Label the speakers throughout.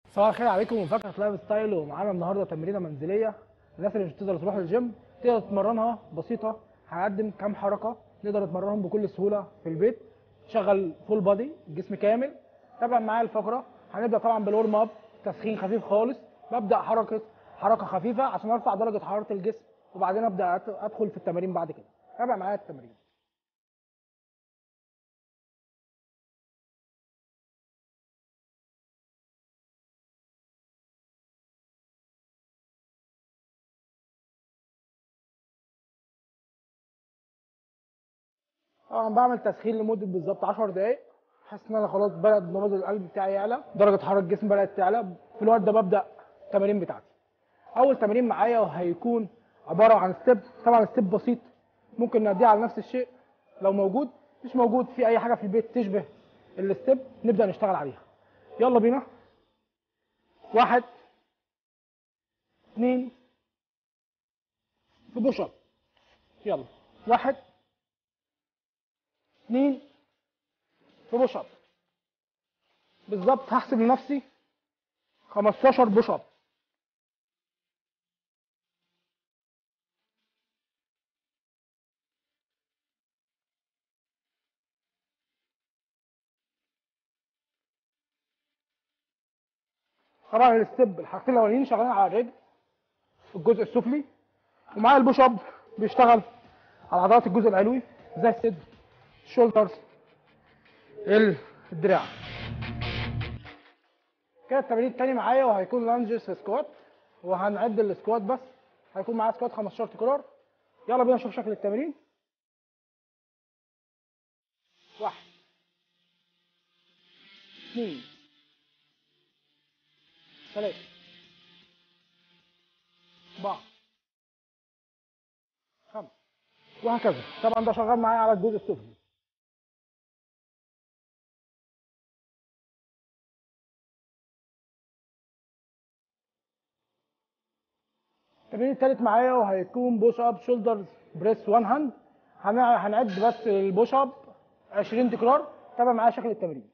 Speaker 1: صباح الخير عليكم ومفاجأة لايف ستايل ومعانا النهارده تمرينة منزلية الناس اللي مش بتقدر تروح الجيم تقدر تتمرنها بسيطة هنقدم كام حركة نقدر نتمرنهم بكل سهولة في البيت شغل فول بادي جسم كامل تابع معايا الفقرة هنبدأ طبعا بالورم اب تسخين خفيف خالص ببدأ حركة حركة خفيفة عشان ارفع درجة حرارة الجسم وبعدين ابدأ أت- ادخل في التمارين بعد كده تابع معايا التمرين طبعا بعمل تسخين لمده بالظبط 10 دقائق حاسس ان انا خلاص بدات نبض القلب بتاعي يعلى درجه حراره الجسم بدات تعلى في الوقت ده ببدا التمارين بتاعتي اول تمرين معايا وهيكون عباره عن ستيب طبعا ستيب بسيط ممكن نأديه على نفس الشيء لو موجود مش موجود في اي حاجه في البيت تشبه الستيب نبدا نشتغل عليها يلا بينا واحد اثنين في بوش اب يلا واحد اثنين في بوش اب بالظبط هحسب لنفسي 15 بوش اب طبعا الستيب الحاجتين الاولانيين شغالين على الرجل الجزء السفلي ومعايا البوش اب بيشتغل على عضلات الجزء العلوي زي الصدر الشولدرز الدراع كده التمرين التاني معايا وهيكون لانجز سكوات وهنعد السكوات بس هيكون معايا سكوات 15 تكرار يلا بينا نشوف شكل التمرين واحد اثنين ثلاثة أربعة خمسة وهكذا طبعا ده شغال معايا على الجزء السفلي التمرين التالت معايا وهيكون بوش اب شولدرز بريس وان هاند هنعد بس البوش اب 20 تكرار تابع معايا شكل التمرين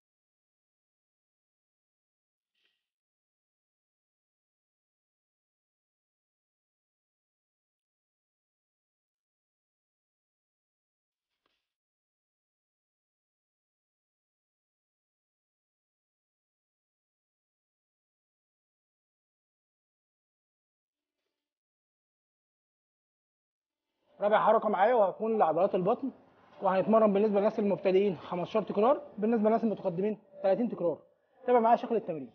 Speaker 1: رابع حركه معايا وهتكون لعضلات البطن وهنتمرن بالنسبه للناس المبتدئين 15 تكرار بالنسبه للناس المتقدمين 30 تكرار تابع معايا شكل التمرين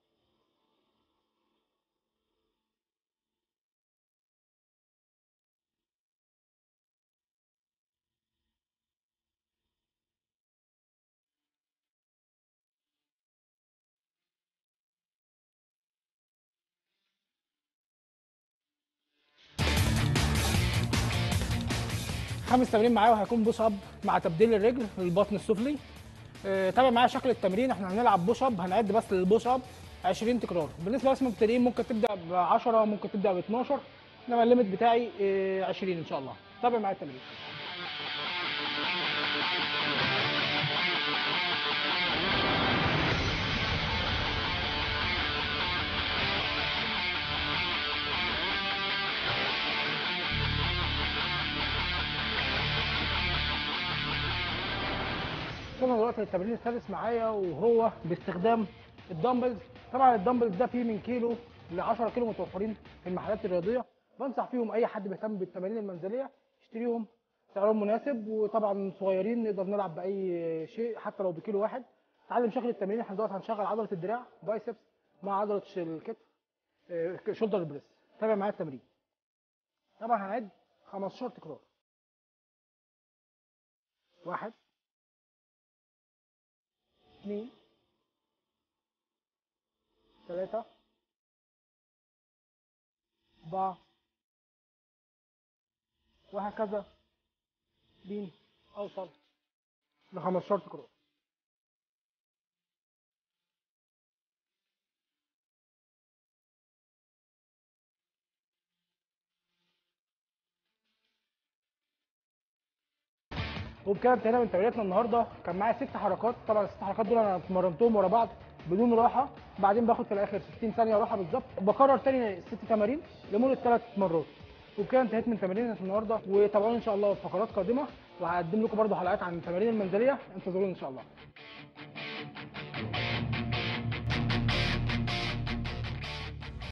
Speaker 1: خامس تمرين معايا وهيكون بوش اب مع تبديل الرجل للبطن السفلي آه، تابع معايا شكل التمرين احنا هنلعب بوش اب هنعد بس للبوش اب 20 تكرار بالنسبه للناس المبتدئين ممكن تبدا ب 10 ممكن تبدا ب 12 انما الليميت بتاعي آه، 20 ان شاء الله تابع معايا التمرين وصلنا دلوقتي للتمرين السادس معايا وهو باستخدام الدمبلز طبعا الدمبلز ده فيه من كيلو ل 10 كيلو متوفرين في المحلات الرياضيه بنصح فيهم اي حد بيهتم بالتمارين المنزليه يشتريهم سعرهم مناسب وطبعا صغيرين نقدر نلعب باي شيء حتى لو بكيلو واحد تعلم شكل التمرين احنا دلوقتي هنشغل عضله الدراع بايسبس مع عضله الكتف آه، شولدر بريس تابع معايا التمرين طبعا هنعد 15 تكرار واحد اثنين ثلاثة أربعة وهكذا بين أوصل ل 15 تكرار وبكده انتهينا من تمريناتنا النهارده كان معايا ست حركات طبعا الست حركات دول انا اتمرنتهم ورا بعض بدون راحه بعدين باخد في الاخر 60 ثانيه راحه بالظبط بكرر تاني الست تمارين لمده ثلاث مرات وبكده انتهيت من تمارين النهارده وتابعوني ان شاء الله في فقرات قادمه وهقدم لكم برضه حلقات عن التمارين المنزليه انتظروني ان شاء الله